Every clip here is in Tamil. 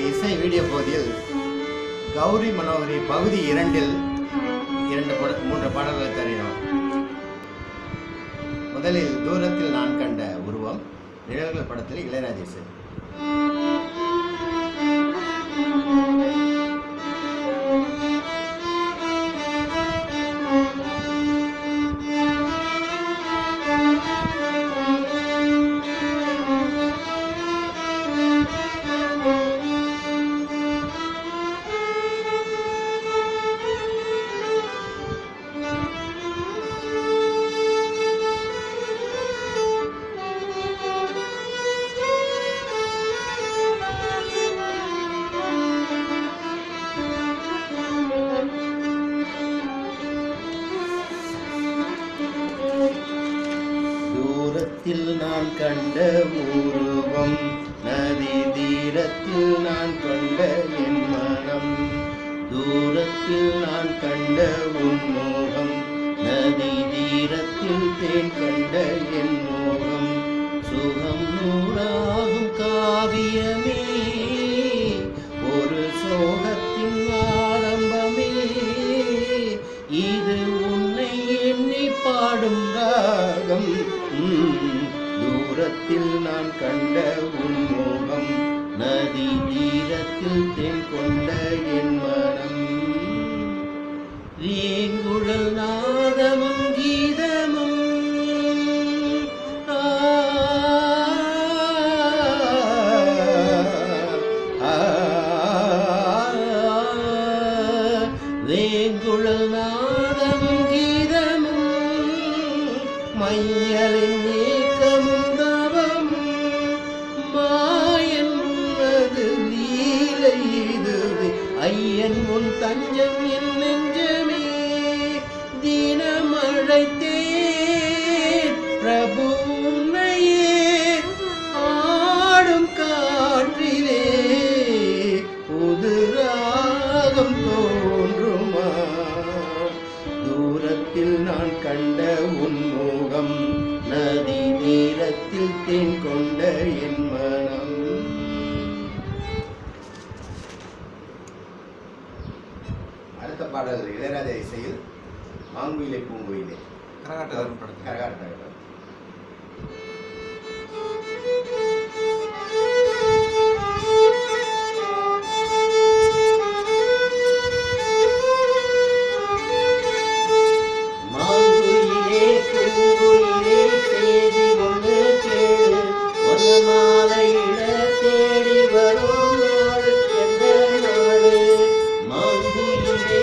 இசை வீடியோ பகுதியில் கௌரி மனோகரி பகுதி இரண்டில் இரண்டு பாட- மூன்று பாடல்களை தருகிறோம் முதலில் தூரத்தில் நான் கண்ட உருவம் நிழல்கள் படத்தில் இளையராஜா இசை தூரத்தில் நான் கண்ட உருவம் நதி தீரத்தில் நான் கண்ட என் மனம் தூரத்தில் நான் கண்ட உன்மோகம் நதி தீரத்தில் தேன் கண்ட என் மோகம் சுகம் நூறாகும் காவியமே ஒரு சோகத்தின் ஆரம்பமே இது உன்னை எண்ணி பாடும் ராகம் உம், தூரத்தில் நான் கண்ட உன் மோகம் நதி தீரத்தில் தென் கொண்ட என் மனம் ரீங்குழல் நாதமும் கீதமும் ஆ, ஆ, வேங்குழல் நாதமும் கீதமும் மையலின் ஏக்கமும் தவமும் மாயன் உனது லீலை இதுவே ஐயன் உன் தஞ்சம் என் நெஞ்சமே தினம் அழைத்தேன் பிரபு உன்னையே ஆடும் காற்றிலே புது ராகம் தோன்றுமா தூரத்தில் நான் கண்ட உன் முகம் நதி தீரத்தில் தேன் கொண்ட என் மனம் அடுத்த பாடல் இளையராஜா இசையில் மாங்குயிலை பூங்குயிலே கரகாட்டக்காரன் படத்தில் கரகாட்டம் மாங்குயிலே பூங்குயிலே செய்தி ஒன்று கேளு ஒரு மாலையிட தேடி வரும் நாடு எந்த நாடு மாங்குயிலே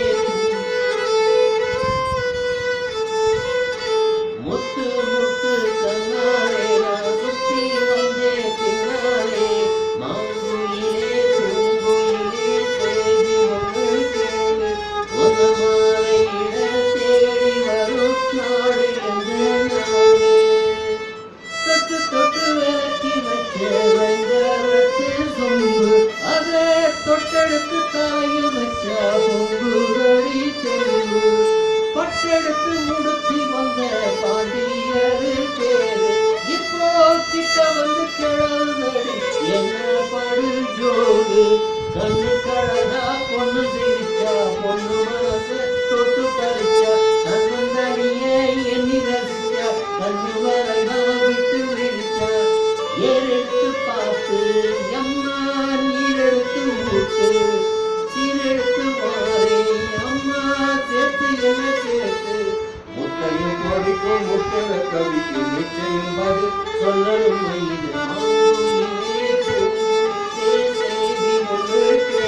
முத்து முத்து கண்ணாலே நான் சுத்தி வந்தே பின்னாலே மாங்குயிலே பூங்குயிலே செய்தி ஒன்று கேளு ஒரு மாலையிட தேடி வரும் நாடு எந்த நாடு தொட்டு தொட்டு விளக்கி வச்ச வெங்கலத்தில் சொம்பு அதை தொட்டெடுத்து தாயில் வச்சா பொங்குதடி தெருவு பட்டெடுத்து முடிச்சு வந்த பாண்டியரு பேரு இப்போ கிட்ட வந்து கிழந்தடி என்ன படு ஜோடு கண்ணு கழகா பொண்ணு சிரிச்சா பொண்ணு மனச தொட்டு பறிச்சா தன்னந்தனியே எண்ணி ரசிச்சா கண்ணு வரைதான் விட்டு விரிச்சா ஏறெடுத்து பார்த்து எம்மா நீரெடுத்து ஊத்து சீரெடுத்து மாறே அம்மா சேர்த்து என்ன சேர்த்து முட்டையும் கொடிக்கும் முட்டை கவிக்கும் நிச்சயம் பதில் சொல்லணும் இது மாங்குயிலே பூங்குயிலே செய்தி ஒன்று கேளு.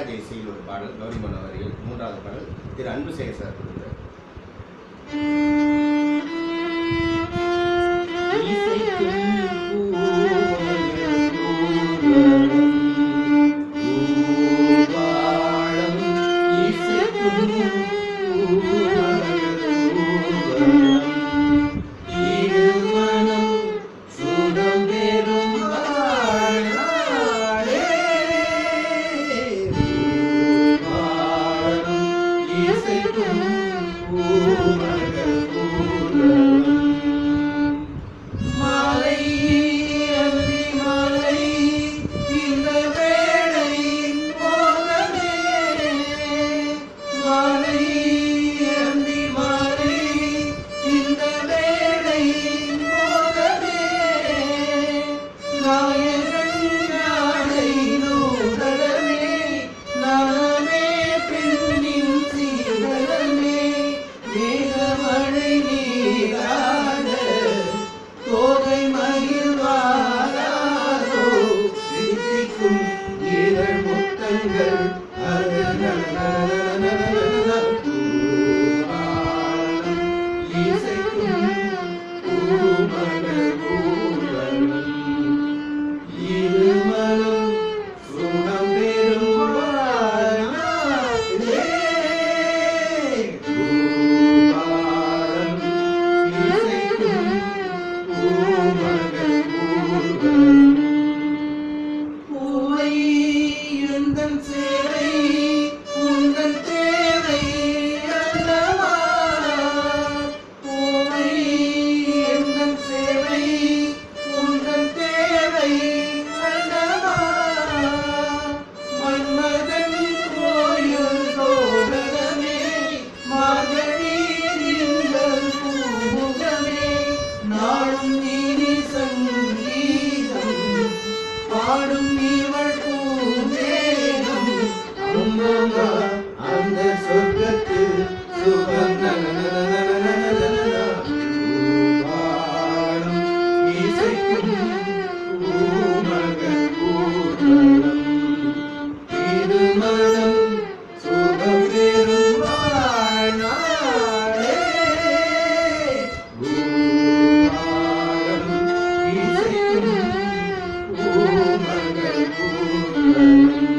இளையராஜா இசையில் ஒரு பாடல் கௌரி மனோகரிகள் மூன்றாவது பாடல் திரு அன்புசேகர் சார் கொடுத்தார் மாலை அந்தி மாலை இந்த வேளையின் மோகமே மாலை அந்தி மாலை இந்த வேளையின் மோகமே நாயகன் நாளை நூதலமே நாமே பெண்ணின் சீதலமே மேகமழை நீராட தோகை மயில் வாராதோ சிரிக்கும் இதழ் முத்தங்கள் அது இசைக்கும் பூமகள் பூவனம் இருமலம் சுகம் பெறும் வாழ்நாளே. பூபாலம் இசைக்கும் பூமகள் பூவனம் பூவை எந்தன் சேவை உந்தன் தேவை அல்லவா பூவை எந்தன் சேவை உந்தன் தேவை அல்லவா மன்மதன் கோயில் தோரணமே மார்கழி நீங்கள் பூமுகமே நாளும் நீதி சங்கீதம் பாடும் இவள் பூந்தேகம் அம்மம்மா, அந்த சொர்க்கத்தில் சுகம் பூபாலம் இசைக்கும் பூமகள் பூர்வலம் திருமணம் சுகம் பெறும் வாழ்நாளே. பூபாலம் இசைக்கும் பூமகள் பூர்வலம்